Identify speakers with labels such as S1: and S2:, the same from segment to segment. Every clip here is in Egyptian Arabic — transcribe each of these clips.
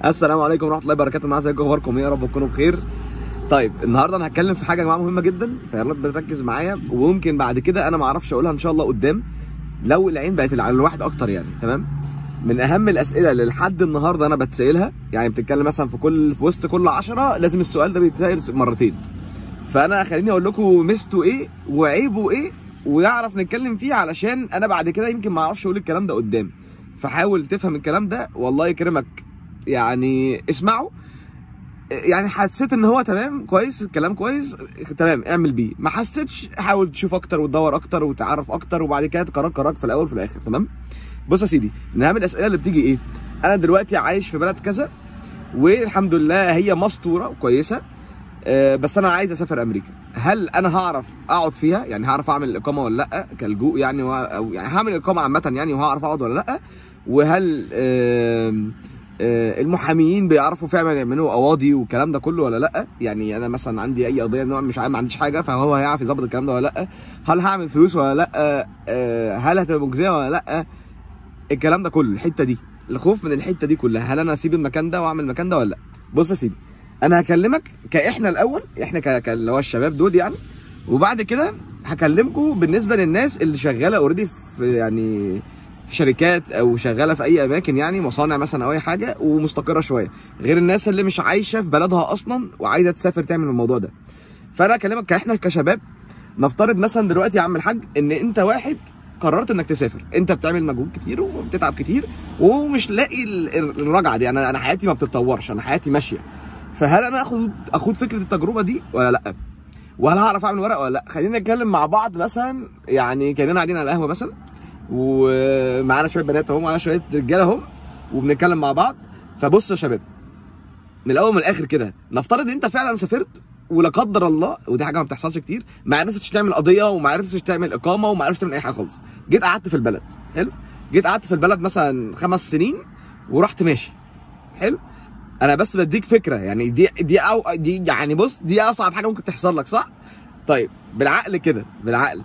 S1: السلام عليكم ورحمه الله وبركاته معاكم ازيكم اخباركم ايه يا رب تكونوا بخير طيب النهارده انا هتكلم في حاجه يا جماعه مهمه جدا فيا رب تركز معايا وممكن بعد كده انا ما اعرفش اقولها ان شاء الله قدام لو العين بقت على الواحد اكتر يعني تمام من اهم الاسئله اللي لحد النهارده انا بتسالها يعني بتتكلم مثلا في كل في وسط كل 10 لازم السؤال ده بيتسال مرتين فانا خليني اقول لكم ميزته ايه وعيبه ايه ويعرف نتكلم فيه علشان انا بعد كده يمكن ما اعرفش اقول الكلام ده قدام فحاول تفهم الكلام ده والله يكرمك يعني اسمعه يعني حسيت ان هو تمام كويس الكلام كويس تمام اعمل بيه ما حسيتش حاول تشوف اكتر وتدور اكتر وتعرف اكتر وبعد كده تقرر قرارك في الاول وفي الاخر تمام بص يا سيدي من اهم الاسئله اللي بتيجي ايه انا دلوقتي عايش في بلد كذا والحمد لله هي مستوره وكويسه آه، بس انا عايز اسافر امريكا هل انا هعرف اقعد فيها يعني هعرف اعمل الاقامه ولا لا كالجوء يعني و... او يعني هعمل الاقامه عامه يعني وهعرف اقعد ولا لا وهل آم، آه، المحاميين بيعرفوا فعلا يعملوا قواضي والكلام ده كله ولا لا يعني انا مثلا عندي اي قضيه نوع مش عارف ما عنديش حاجه فهو هيعرف يظبط الكلام ده ولا لا هل هعمل فلوس ولا لا آه، هل هتبقى مجزيه ولا لا الكلام ده كله الحته دي الخوف من الحته دي كلها هل انا اسيب المكان ده واعمل المكان ده ولا لا بص يا سيدي انا هكلمك كاحنا الاول احنا ك- ك- اللي هو الشباب دول يعني وبعد كده هكلمكم بالنسبه للناس اللي شغاله اوريدي في يعني في شركات او شغاله في اي اماكن يعني مصانع مثلا او اي حاجه ومستقره شويه غير الناس اللي مش عايشه في بلدها اصلا وعايزه تسافر تعمل الموضوع ده فانا اكلمك كاحنا كشباب نفترض مثلا دلوقتي يا عم الحاج ان انت واحد قررت انك تسافر انت بتعمل مجهود كتير وبتتعب كتير ومش لاقي ال- ال- الرجعه دي انا انا حياتي ما بتتطورش انا حياتي ماشيه فهل انا اخد اخد فكره التجربه دي ولا لا وهل هعرف اعمل ورق ولا لا خلينا نتكلم مع بعض مثلا يعني كاننا قاعدين على القهوه مثلا ومعانا شويه بنات اهو معانا شويه رجاله اهو وبنتكلم مع بعض فبص يا شباب من الاول من الاخر كده نفترض ان انت فعلا سافرت ولا قدر الله ودي حاجه ما بتحصلش كتير ما عرفتش تعمل قضيه وما عرفتش تعمل اقامه وما عرفتش تعمل اي حاجه خالص جيت قعدت في البلد حلو جيت قعدت في البلد مثلا خمس سنين ورحت ماشي حلو انا بس بديك فكره يعني دي دي أو دي يعني بص دي اصعب حاجه ممكن تحصل لك صح طيب بالعقل كده بالعقل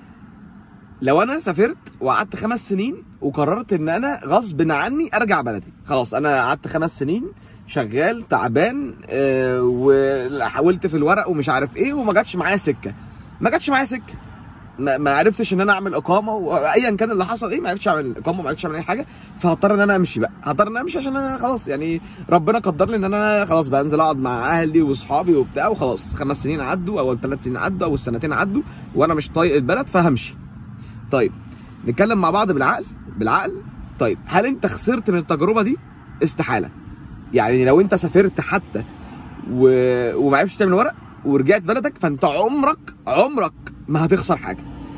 S1: لو انا سافرت وقعدت خمس سنين وقررت ان انا غصب عني ارجع بلدي خلاص انا قعدت خمس سنين شغال تعبان آه وحاولت في الورق ومش عارف ايه وما جاتش معايا سكه ما جاتش معايا سكه ما ما عرفتش ان انا اعمل اقامه وايا كان اللي حصل ايه ما عرفتش اعمل اقامه ما عرفتش اعمل اي حاجه فهضطر ان انا امشي بقى هضطر ان انا امشي عشان انا خلاص يعني ربنا قدر لي ان انا خلاص بقى انزل اقعد مع اهلي واصحابي وبتاع وخلاص خمس سنين عدوا او ثلاث سنين عدوا او السنتين عدوا وانا مش طايق البلد فهمشي طيب نتكلم مع بعض بالعقل بالعقل طيب هل انت خسرت من التجربه دي استحاله يعني لو انت سافرت حتى و... وما عرفتش تعمل ورق ورجعت بلدك فانت عمرك عمرك ما هتخسر حاجه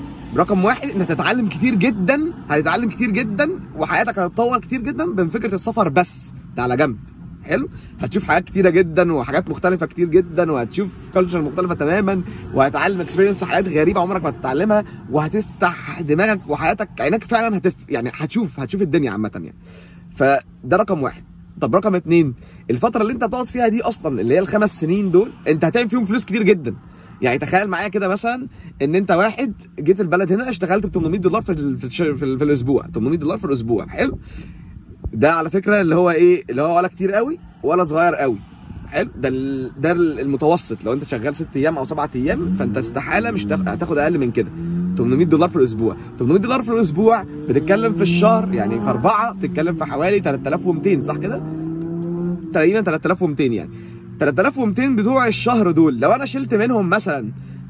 S1: رقم واحد انت هتتعلم كتير جدا هتتعلم كتير جدا وحياتك هتتطور كتير جدا من فكره السفر بس ده على جنب حلو هتشوف حاجات كتيره جدا وحاجات مختلفه كتير جدا وهتشوف كالتشر مختلفه تماما وهتعلم اكسبيرينس حاجات غريبه عمرك ما هتتعلمها وهتفتح دماغك وحياتك عينك فعلا هتف يعني هتشوف هتشوف الدنيا عامه يعني فده رقم واحد طب رقم اتنين الفترة اللي انت بتقعد فيها دي اصلا اللي هي الخمس سنين دول انت هتعمل فيهم فلوس كتير جدا يعني تخيل معايا كده مثلا ان انت واحد جيت البلد هنا اشتغلت ب 800 دولار في ال- في, الش- في, ال- في الاسبوع 800 دولار في الاسبوع حلو ده على فكره اللي هو ايه اللي هو ولا كتير قوي ولا صغير قوي حلو ده ال- ده المتوسط لو انت شغال ست ايام او سبعة ايام فانت استحاله مش تاخ- هتاخد اقل من كده 800 دولار في الاسبوع 800 دولار في الاسبوع بتتكلم في الشهر يعني في اربعه بتتكلم في حوالي 3200 صح كده تقريبا 3200 يعني 3200 بتوع الشهر دول لو انا شلت منهم مثلا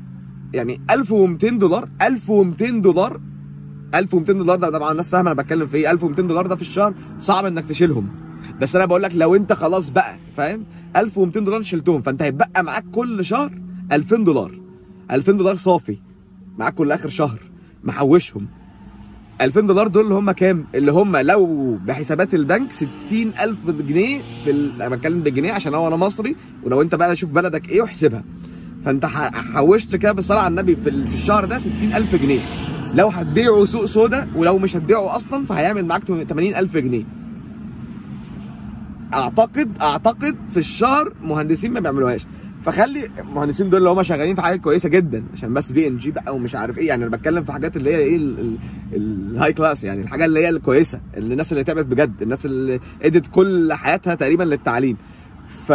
S1: يعني 1200 دولار 1200 دولار 1200 دولار ده طبعا الناس فاهمه انا بتكلم في ايه 1200 دولار ده في الشهر صعب انك تشيلهم بس انا بقول لك لو انت خلاص بقى فاهم 1200 دولار شلتهم فانت هيتبقى معاك كل شهر 2000 دولار 2000 دولار صافي معاك كل اخر شهر محوشهم 2000 دولار دول اللي هم كام؟ اللي هم لو بحسابات البنك 60000 جنيه في ال... انا بتكلم بالجنيه عشان هو انا مصري ولو انت بقى شوف بلدك ايه واحسبها فانت ح- حوشت كده بالصلاه على النبي في ال- في الشهر ده 60000 جنيه لو هتبيعه سوق سودا ولو مش هتبيعه اصلا فهيعمل معاك 80000 جنيه اعتقد اعتقد في الشهر مهندسين ما بيعملوهاش فخلي المهندسين دول اللي هم شغالين في حاجات كويسه جدا عشان بس بي ان جي بقى ومش عارف ايه يعني انا بتكلم في حاجات اللي هي ايه الهاي كلاس يعني الحاجه اللي هي الكويسه اللي الناس اللي تعبت بجد الناس اللي ادت كل حياتها تقريبا للتعليم ف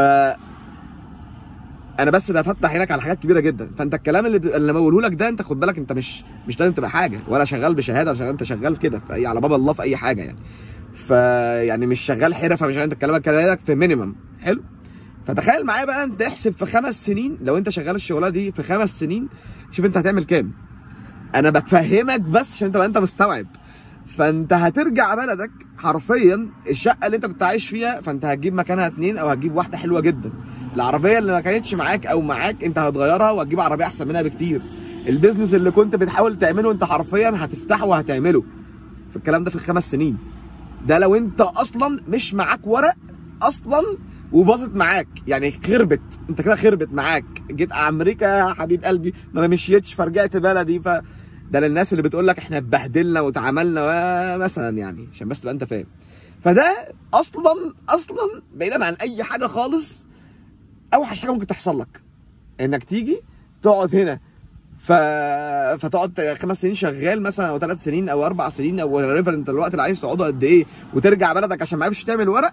S1: انا بس بفتح عينك على حاجات كبيره جدا فانت الكلام اللي اللي بقوله لك ده انت خد بالك انت مش مش لازم تبقى حاجه ولا شغال بشهاده ولا شغال انت شغال كده في اي على باب الله في اي حاجه يعني فيعني مش شغال حرفه مش انت كلامك كلامك في مينيمم حلو فتخيل معايا بقى انت احسب في خمس سنين لو انت شغال الشغلانه دي في خمس سنين شوف انت هتعمل كام انا بفهمك بس عشان تبقى انت مستوعب فانت هترجع بلدك حرفيا الشقه اللي انت كنت عايش فيها فانت هتجيب مكانها اتنين او هتجيب واحده حلوه جدا العربيه اللي ما كانتش معاك او معاك انت هتغيرها وهتجيب عربيه احسن منها بكتير البيزنس اللي كنت بتحاول تعمله انت حرفيا هتفتحه وهتعمله في الكلام ده في الخمس سنين ده لو انت اصلا مش معاك ورق اصلا وباظت معاك يعني خربت انت كده خربت معاك جيت امريكا يا حبيب قلبي ما مشيتش فرجعت بلدي ف ده للناس اللي بتقول لك احنا اتبهدلنا واتعاملنا مثلا يعني عشان بس تبقى انت فاهم فده اصلا اصلا بعيدا عن اي حاجه خالص اوحش حاجه ممكن تحصل لك انك تيجي تقعد هنا ف... فتقعد خمس سنين شغال مثلا او ثلاث سنين او اربع سنين او ريفر انت الوقت اللي عايز تقعده قد ايه وترجع بلدك عشان ما عرفتش تعمل ورق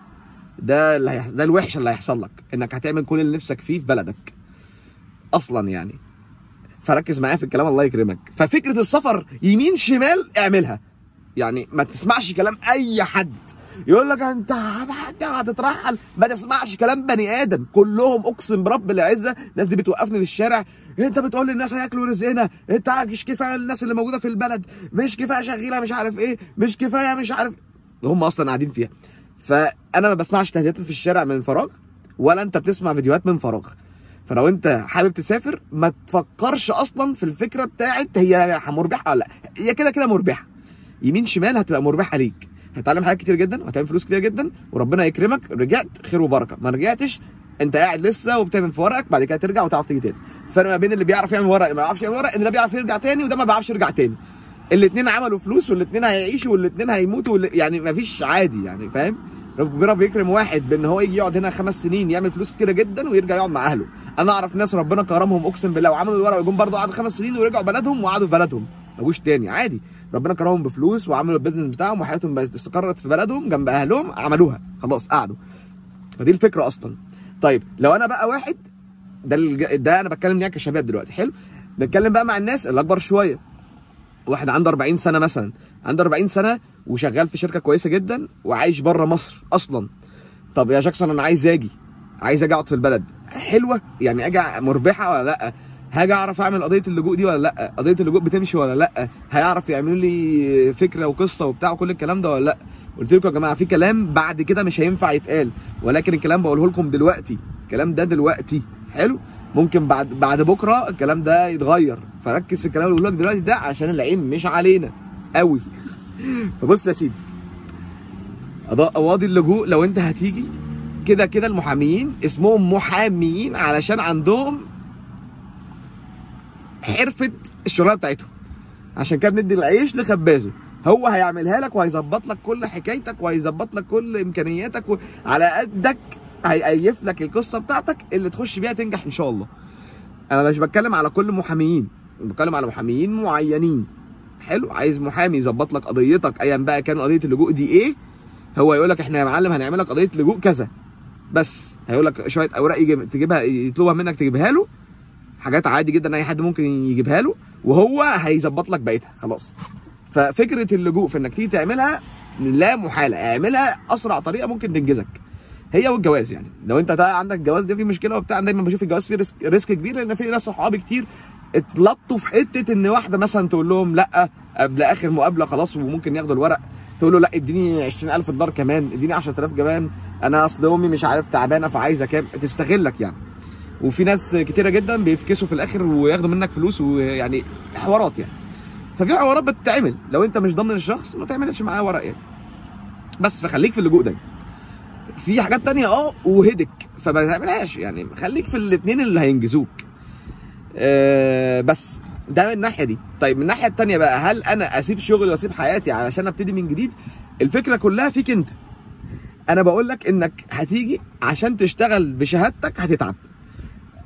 S1: ده اللي هيح... ده الوحش اللي هيحصل لك انك هتعمل كل اللي نفسك فيه في بلدك اصلا يعني فركز معايا في الكلام الله يكرمك ففكره السفر يمين شمال اعملها يعني ما تسمعش كلام اي حد يقول لك انت انت هتترحل ما تسمعش كلام بني ادم كلهم اقسم برب العزه الناس دي بتوقفني في الشارع انت بتقول للناس هياكلوا رزقنا انت مش كفايه الناس اللي موجوده في البلد مش كفايه شغيله مش عارف ايه مش كفايه مش عارف هم اصلا قاعدين فيها فانا ما بسمعش تهديدات في الشارع من فراغ ولا انت بتسمع فيديوهات من فراغ فلو انت حابب تسافر ما تفكرش اصلا في الفكره بتاعت هي مربحه ولا لا هي كده كده مربحه يمين شمال هتبقى مربحه ليك هتتعلم حاجات كتير جدا وهتعمل فلوس كتير جدا وربنا يكرمك رجعت خير وبركه ما رجعتش انت قاعد لسه وبتعمل في ورقك بعد كده ترجع وتعرف تيجي تاني الفرق ما بين اللي بيعرف يعمل ورق اللي ما بيعرفش يعمل ورق ان ده بيعرف يرجع تاني وده ما بيعرفش يرجع تاني الاثنين عملوا فلوس والاثنين هيعيشوا والاثنين هيموتوا والل- يعني ما فيش عادي يعني فاهم ربنا بيكرم واحد بان هو يجي يقعد هنا خمس سنين يعمل فلوس كتيره جدا ويرجع يقعد مع اهله انا اعرف ناس ربنا كرمهم اقسم بالله وعملوا الورق وجم برضه قعدوا خمس سنين ورجعوا بلدهم وقعدوا في بلدهم ما جوش تاني عادي ربنا كرمهم بفلوس وعملوا البيزنس بتاعهم وحياتهم بقت استقرت في بلدهم جنب اهلهم عملوها خلاص قعدوا فدي الفكره اصلا طيب لو انا بقى واحد ده الج... ده انا بتكلم معاك كشباب دلوقتي حلو نتكلم بقى مع الناس اللي اكبر شويه واحد عنده 40 سنه مثلا عنده 40 سنه وشغال في شركه كويسه جدا وعايش بره مصر اصلا طب يا جاكسون انا عايز اجي عايز اجي اقعد في البلد حلوه يعني اجي مربحه ولا لا هاجي اعرف اعمل قضيه اللجوء دي ولا لا قضيه اللجوء بتمشي ولا لا هيعرف يعملوا لي فكره وقصه وبتاع وكل الكلام ده ولا لا قلت لكم يا جماعه في كلام بعد كده مش هينفع يتقال ولكن الكلام بقوله لكم دلوقتي الكلام ده دلوقتي حلو ممكن بعد بعد بكره الكلام ده يتغير فركز في الكلام اللي بقوله لك دلوقتي ده عشان العين مش علينا قوي فبص يا سيدي قضاء قواضي اللجوء لو انت هتيجي كده كده المحاميين اسمهم محاميين علشان عندهم حرفه الشغلانه بتاعتهم عشان كده بندي العيش لخبازه هو هيعملها لك وهيظبط لك كل حكايتك وهيظبط لك كل امكانياتك و... على قدك هيقيف لك القصه بتاعتك اللي تخش بيها تنجح ان شاء الله انا مش بتكلم على كل محاميين بتكلم على محاميين معينين حلو عايز محامي يظبط لك قضيتك ايا بقى كان قضيه اللجوء دي ايه هو يقول لك احنا يا معلم هنعمل لك قضيه لجوء كذا بس هيقول لك شويه اوراق يجيب تجيبها يطلبها منك تجيبها له حاجات عادي جدا اي حد ممكن يجيبها له وهو هيظبط لك بقيتها خلاص ففكره اللجوء في انك تيجي تعملها لا محاله اعملها اسرع طريقه ممكن تنجزك هي والجواز يعني لو انت تا- عندك جواز ده فيه مشكله وبتاع أنا دايما بشوف الجواز فيه ريسك, ريسك كبير لان في ناس صحابي كتير اتلطوا في حته ان واحده مثلا تقول لهم لا قبل اخر مقابله خلاص وممكن ياخدوا الورق تقول له لا اديني 20000 دولار كمان اديني 10000 كمان انا اصل امي مش عارف تعبانه فعايزه كام تستغلك يعني وفي ناس كتيره جدا بيفكسوا في الاخر وياخدوا منك فلوس ويعني حوارات يعني ففي حوارات بتتعمل لو انت مش ضامن الشخص ما تعملش معاه ورق يعني بس فخليك في اللجوء ده في حاجات تانية اه وهدك فما تعملهاش يعني خليك في الاثنين اللي هينجزوك آه بس ده من الناحيه دي طيب من الناحيه التانية بقى هل انا اسيب شغلي واسيب حياتي علشان ابتدي من جديد الفكره كلها فيك انت انا بقول لك انك هتيجي عشان تشتغل بشهادتك هتتعب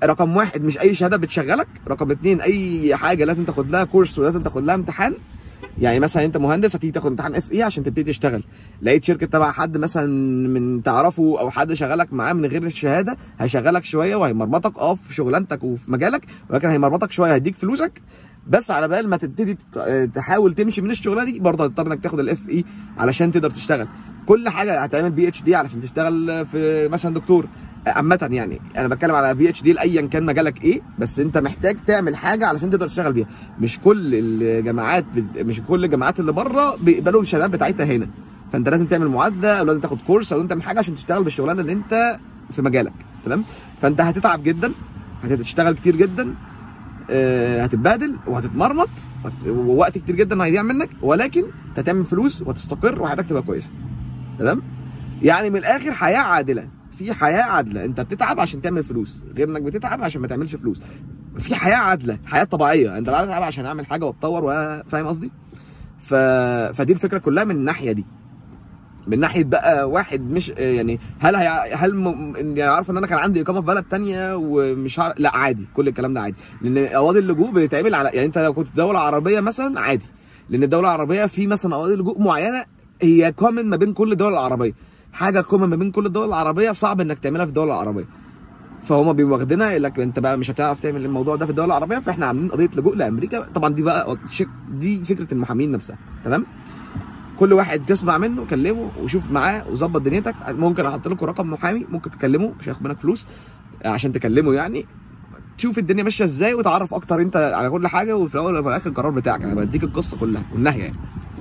S1: رقم واحد مش اي شهاده بتشغلك رقم اتنين اي حاجه لازم تاخد لها كورس ولازم تاخد لها امتحان يعني مثلا انت مهندس هتيجي تاخد امتحان اف اي عشان تبتدي تشتغل لقيت شركه تبع حد مثلا من تعرفه او حد شغلك معاه من غير الشهاده هيشغلك شويه وهيمرمطك اه في شغلانتك وفي مجالك ولكن هيمرمطك شويه هيديك فلوسك بس على بال ما تبتدي تت- تحاول تمشي من الشغلانه دي برضه هتضطر انك تاخد الاف اي علشان تقدر تشتغل كل حاجه هتعمل بي اتش دي علشان تشتغل في مثلا دكتور عامة يعني انا بتكلم على بي اتش دي لايا كان مجالك ايه بس انت محتاج تعمل حاجه علشان تقدر تشتغل بيها مش كل الجامعات بت- مش كل الجامعات اللي بره بيقبلوا الشهادات بتاعتها هنا فانت لازم تعمل معادله او لازم تاخد كورس او لازم تعمل حاجه عشان تشتغل بالشغلانه اللي انت في مجالك تمام فانت هتتعب جدا هتشتغل كتير جدا آه، هتتبهدل وهتتمرمط وهت- ووقت كتير جدا هيضيع منك ولكن انت هتعمل فلوس وهتستقر وحياتك تبقى كويسه تمام يعني من الاخر حياه عادله في حياه عادله انت بتتعب عشان تعمل فلوس غير انك بتتعب عشان ما تعملش فلوس في حياه عادله حياه طبيعيه انت لا بتتعب عشان اعمل حاجه واتطور و- فاهم قصدي ف... فدي الفكره كلها من الناحيه دي من ناحيه بقى واحد مش يعني هل هي هل م... يعني عارف ان انا كان عندي اقامه في بلد تانية ومش عارف لا عادي كل الكلام ده عادي لان قواضي اللجوء بتتعمل على يعني انت لو كنت دوله عربيه مثلا عادي لان الدوله العربيه في مثلا قواضي لجوء معينه هي كومن ما بين كل الدول العربيه حاجه كومن ما بين كل الدول العربيه صعب انك تعملها في الدول العربيه فهم بيبقوا واخدينها يقول لك انت بقى مش هتعرف تعمل الموضوع ده في الدول العربيه فاحنا عاملين قضيه لجوء لامريكا طبعا دي بقى شك دي فكره المحامين نفسها تمام كل واحد تسمع منه كلمه وشوف معاه وظبط دنيتك ممكن احط لكم رقم محامي ممكن تكلمه مش هياخد منك فلوس عشان تكلمه يعني تشوف الدنيا ماشيه ازاي وتعرف اكتر انت على كل حاجه وفي الاول وفي الاخر القرار بتاعك انا بديك القصه كلها والنهي يعني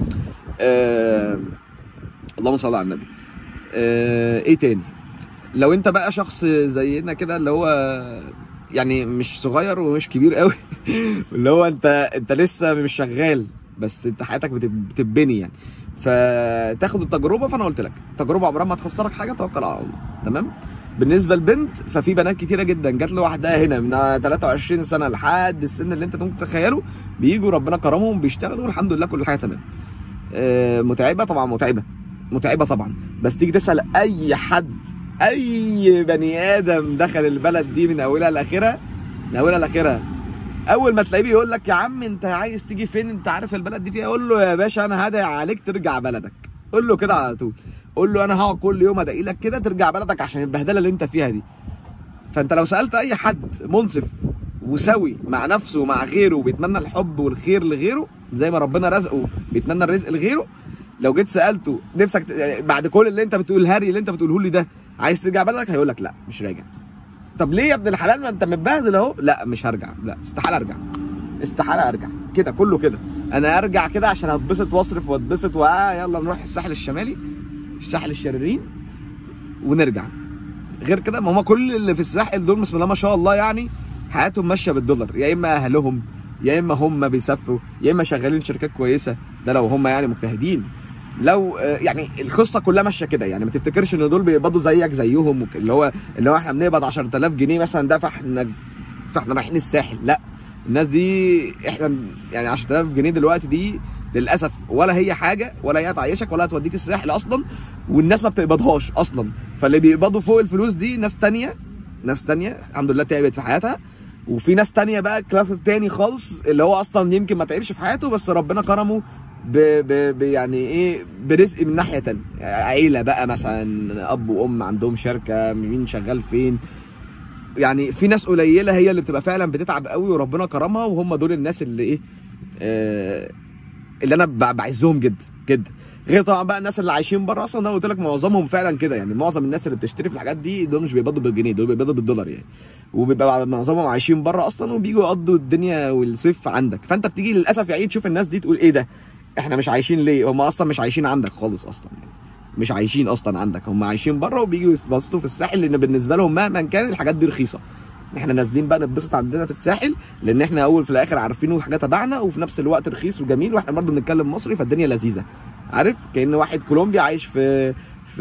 S1: آه... اللهم صل على النبي آه... ايه تاني لو انت بقى شخص زينا كده اللي هو يعني مش صغير ومش كبير قوي اللي هو انت انت لسه مش شغال بس انت حياتك بتب- بتتبني يعني فتاخد التجربه فانا قلت لك التجربه عمرها ما تخسرك حاجه توكل على الله تمام بالنسبه للبنت ففي بنات كتيره جدا جات لوحدها هنا من 23 سنه لحد السن اللي انت ممكن تتخيله بيجوا ربنا كرمهم بيشتغلوا والحمد لله كل حاجه تمام آه، متعبه طبعا متعبه متعبه طبعا بس تيجي تسال اي حد اي بني ادم دخل البلد دي من اولها لاخرها من اولها لاخرها اول ما تلاقيه بيقول لك يا عم انت عايز تيجي فين انت عارف البلد دي فيها قول له يا باشا انا هدعي عليك ترجع بلدك قول له كده على طول قول له انا هقعد كل يوم ادعي لك كده ترجع بلدك عشان البهدله اللي انت فيها دي فانت لو سالت اي حد منصف وسوي مع نفسه ومع غيره وبيتمنى الحب والخير لغيره زي ما ربنا رزقه بيتمنى الرزق لغيره لو جيت سالته نفسك ت- يعني بعد كل اللي انت بتقول الهري اللي انت بتقوله لي ده عايز ترجع بلدك هيقول لك لا مش راجع طب ليه يا ابن الحلال ما انت متبهدل اهو لا مش هرجع لا استحاله ارجع استحاله ارجع كده كله كده انا ارجع كده عشان اتبسط واصرف واتبسط واه يلا نروح الساحل الشمالي الساحل الشريرين ونرجع غير كده ما هم كل اللي في الساحل دول بسم الله ما شاء الله يعني حياتهم ماشيه بالدولار يا اما اهلهم يا اما هم بيسافروا يا اما شغالين في شركات كويسه ده لو هم يعني مجتهدين لو آه، يعني القصه كلها ماشيه كده يعني ما تفتكرش ان دول بيقبضوا زيك زيهم وك- اللي هو اللي هو احنا بنقبض 10000 جنيه مثلا ده فاحنا فاحنا رايحين الساحل لا الناس دي احنا يعني 10000 جنيه دلوقتي دي للاسف ولا هي حاجه ولا هي تعيشك ولا هتوديك الساحل اصلا والناس ما بتقبضهاش اصلا فاللي بيقبضوا فوق الفلوس دي ناس تانية ناس تانية الحمد لله تعبت في حياتها وفي ناس تانية بقى الكلاس التاني خالص اللي هو اصلا يمكن ما تعبش في حياته بس ربنا كرمه ب... ب... ب... يعني ايه برزق من ناحيه تانية عيله بقى مثلا اب وام عندهم شركه مين شغال فين يعني في ناس قليله هي اللي بتبقى فعلا بتتعب قوي وربنا كرمها وهم دول الناس اللي ايه آه اللي انا ب- بعزهم جدا جدا غير طبعا بقى الناس اللي عايشين بره اصلا انا قلت لك معظمهم فعلا كده يعني معظم الناس اللي بتشتري في الحاجات دي دول مش بيقبضوا بالجنيه دول بيقبضوا بالدولار يعني وبيبقى معظمهم عايشين بره اصلا وبيجوا يقضوا الدنيا والصيف عندك فانت بتيجي للاسف يعني تشوف الناس دي تقول ايه ده احنا مش عايشين ليه هم اصلا مش عايشين عندك خالص اصلا يعني مش عايشين اصلا عندك هم عايشين بره وبيجوا يتبسطوا في الساحل لان بالنسبه لهم مهما كان الحاجات دي رخيصه احنا نازلين بقى نتبسط عندنا في الساحل لان احنا اول في الاخر عارفينه حاجه تبعنا وفي نفس الوقت رخيص وجميل واحنا برضه بنتكلم مصري فالدنيا لذيذه عارف كان واحد كولومبي عايش في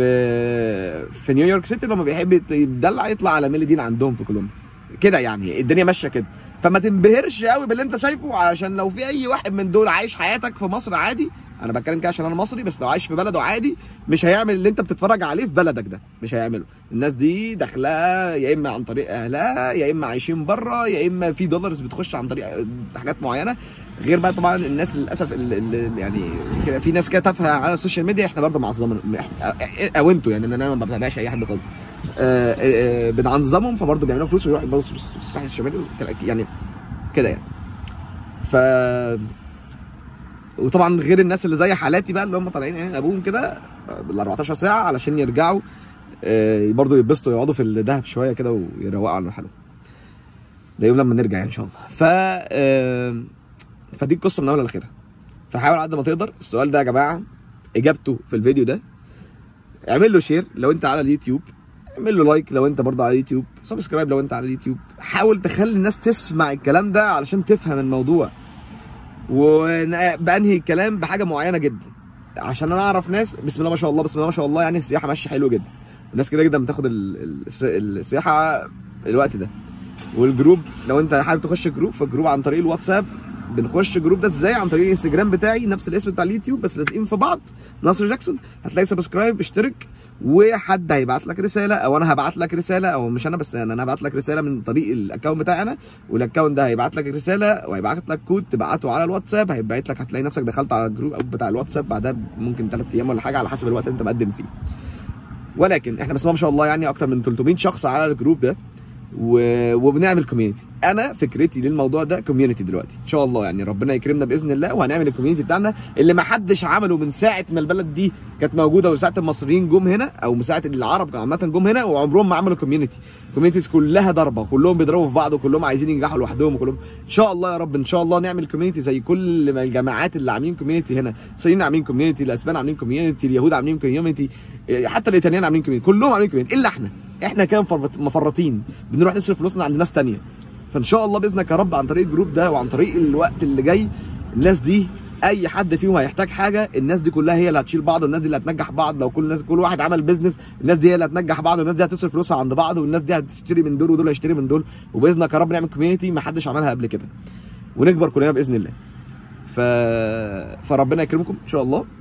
S1: في في نيويورك سيتي لما بيحب يتدلع يطلع على ميليدين عندهم في كولومبيا كده يعني الدنيا ماشيه كده فما تنبهرش قوي باللي انت شايفه علشان لو في اي واحد من دول عايش حياتك في مصر عادي انا بتكلم كده عشان انا مصري بس لو عايش في بلده عادي مش هيعمل اللي انت بتتفرج عليه في بلدك ده مش هيعمله الناس دي داخله يا اما عن طريق اهلها يا اما عايشين بره يا اما في دولارز بتخش عن طريق حاجات معينه غير بقى طبعا الناس للاسف ال- ال- يعني كده في ناس كده تافهه على السوشيال ميديا احنا برضه معظمين إحنا- او انتوا يعني انا ما بتابعش اي حد خالص آه، آه، آه، بنعظمهم فبرضه بيعملوا فلوس ويروحوا يبصوا في الساحل الشمالي يعني كده يعني ف وطبعا غير الناس اللي زي حالاتي بقى اللي هم طالعين يعني ابوهم كده بال 14 ساعه علشان يرجعوا آه، برضه يتبسطوا يقعدوا في الدهب شويه كده ويروقوا على حالهم ده يوم لما نرجع يعني ان شاء الله ف آه، فدي القصه من اولها لاخرها فحاول على قد ما تقدر السؤال ده يا جماعه اجابته في الفيديو ده اعمل له شير لو انت على اليوتيوب اعمل له لايك لو انت برضه على اليوتيوب سبسكرايب لو انت على اليوتيوب حاول تخلي الناس تسمع الكلام ده علشان تفهم الموضوع وبانهي الكلام بحاجه معينه جدا عشان انا اعرف ناس بسم الله ما شاء الله بسم الله ما شاء الله يعني السياحه ماشيه حلو جدا الناس كده جدا بتاخد ال- ال- الس- السياحه الوقت ده والجروب لو انت حابب تخش جروب فالجروب عن طريق الواتساب بنخش جروب ده ازاي عن طريق الانستجرام بتاعي نفس الاسم بتاع اليوتيوب بس لازقين في بعض ناصر جاكسون هتلاقي سبسكرايب اشترك وحد هيبعت لك رساله او انا هبعت لك رساله او مش انا بس يعني انا هبعت لك رساله من طريق الاكونت بتاعي انا والاكونت ده هيبعت لك رساله وهيبعت لك كود تبعته على الواتساب هيبعت لك هتلاقي نفسك دخلت على الجروب بتاع الواتساب بعدها ممكن ثلاث ايام ولا حاجه على حسب الوقت اللي انت مقدم فيه ولكن احنا بسم الله ما شاء الله يعني اكتر من 300 شخص على الجروب ده و... وبنعمل كوميونتي انا فكرتي للموضوع ده كوميونتي دلوقتي ان شاء الله يعني ربنا يكرمنا باذن الله وهنعمل الكوميونتي بتاعنا اللي ما حدش عمله من ساعه ما البلد دي كانت موجوده وساعه المصريين جم هنا او من ساعه العرب عامه جم هنا وعمرهم ما عملوا كوميونتي كوميونيتيز كلها ضربه كلهم بيضربوا في بعض وكلهم عايزين ينجحوا لوحدهم وكلهم ان شاء الله يا رب ان شاء الله نعمل كوميونتي زي كل ما الجامعات اللي عاملين كوميونتي هنا الصينيين عاملين كوميونتي الاسبان عاملين كوميونتي اليهود عاملين كوميونتي حتى الايطاليين عاملين كوميونتي كلهم عاملين كوميونتي الا احنا احنا كده مفرط- مفرطين بنروح نصرف فلوسنا عند ناس تانية فان شاء الله باذنك يا رب عن طريق الجروب ده وعن طريق الوقت اللي جاي الناس دي اي حد فيهم هيحتاج حاجه الناس دي كلها هي اللي هتشيل بعض والناس دي اللي هتنجح بعض لو كل الناس كل واحد عمل بيزنس الناس دي هي اللي هتنجح بعض والناس دي هتصرف فلوسها عند بعض والناس دي هتشتري من دول ودول هيشتري من دول وباذنك يا رب نعمل كوميونتي ما حدش عملها قبل كده ونكبر كلنا باذن الله ف... فربنا يكرمكم ان شاء الله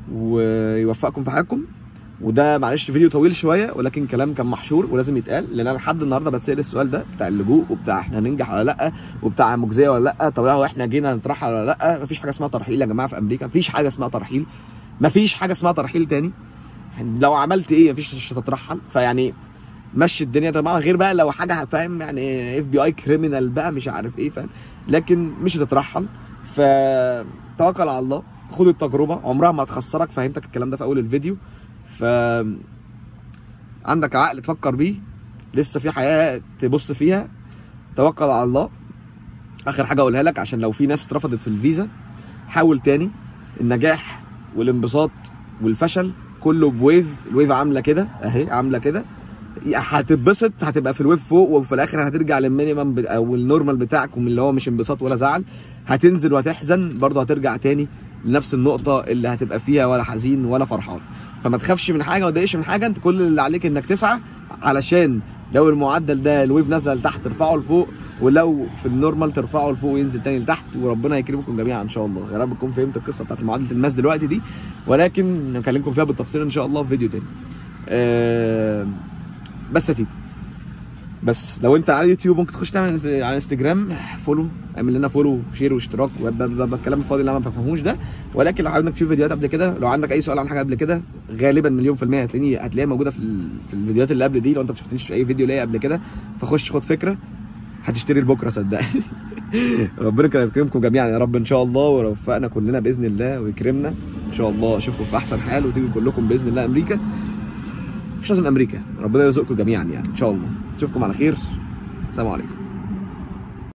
S1: ويوفقكم في حياتكم وده معلش فيديو طويل شويه ولكن كلام كان محشور ولازم يتقال لان انا لحد النهارده بتسال السؤال ده بتاع اللجوء وبتاع احنا هننجح ولا لا وبتاع مجزيه ولا لا طب هو احنا جينا نترحل ولا لا مفيش حاجه اسمها ترحيل يا جماعه في امريكا مفيش حاجه اسمها ترحيل مفيش حاجه اسمها ترحيل تاني لو عملت ايه مفيش مش هتترحل فيعني مشي الدنيا طبعا غير بقى لو حاجه فاهم يعني اف بي اي كريمنال بقى مش عارف ايه فاهم لكن مش هتترحل فتوكل على الله خد التجربه عمرها ما هتخسرك فهمتك الكلام ده في اول الفيديو ف عندك عقل تفكر بيه لسه في حياه تبص فيها توكل على الله اخر حاجه اقولها لك عشان لو في ناس اترفضت في الفيزا حاول تاني النجاح والانبساط والفشل كله بويف الويف عامله كده اهي عامله كده هتتبسط هتبقى في الويف فوق وفي الاخر هترجع للمينيمم بت- او النورمال بتاعك ومن اللي هو مش انبساط ولا زعل هتنزل وهتحزن برضه هترجع تاني لنفس النقطه اللي هتبقى فيها ولا حزين ولا فرحان فما تخافش من حاجه وما تضايقش من حاجه انت كل اللي عليك انك تسعى علشان لو المعدل ده الويف نازله لتحت ترفعه لفوق ولو في النورمال ترفعه لفوق وينزل تاني لتحت وربنا يكرمكم جميعا ان شاء الله يا رب تكون فهمت القصه بتاعت معادله الماس دلوقتي دي ولكن هكلمكم فيها بالتفصيل ان شاء الله في فيديو تاني آه بس يا سيدي بس لو انت على اليوتيوب ممكن تخش تعمل على انستجرام فولو اعمل لنا فولو وشير واشتراك والكلام الفاضي اللي انا ما بفهموش ده ولكن لو حابب انك تشوف فيديوهات قبل كده لو عندك اي سؤال عن حاجه قبل كده غالبا مليون في الميه هتلاقيني هتلاقيها موجوده في, ال- في الفيديوهات اللي قبل دي لو انت ما شفتنيش في اي فيديو ليا قبل كده فخش خد فكره هتشتري لبكره صدقني ربنا كان يكرمكم جميعا يا رب ان شاء الله ويوفقنا كلنا باذن الله ويكرمنا ان شاء الله اشوفكم في احسن حال وتيجوا كلكم باذن الله امريكا مش لازم امريكا ربنا يرزقكم جميعا يعني ان شاء الله اشوفكم على خير السلام عليكم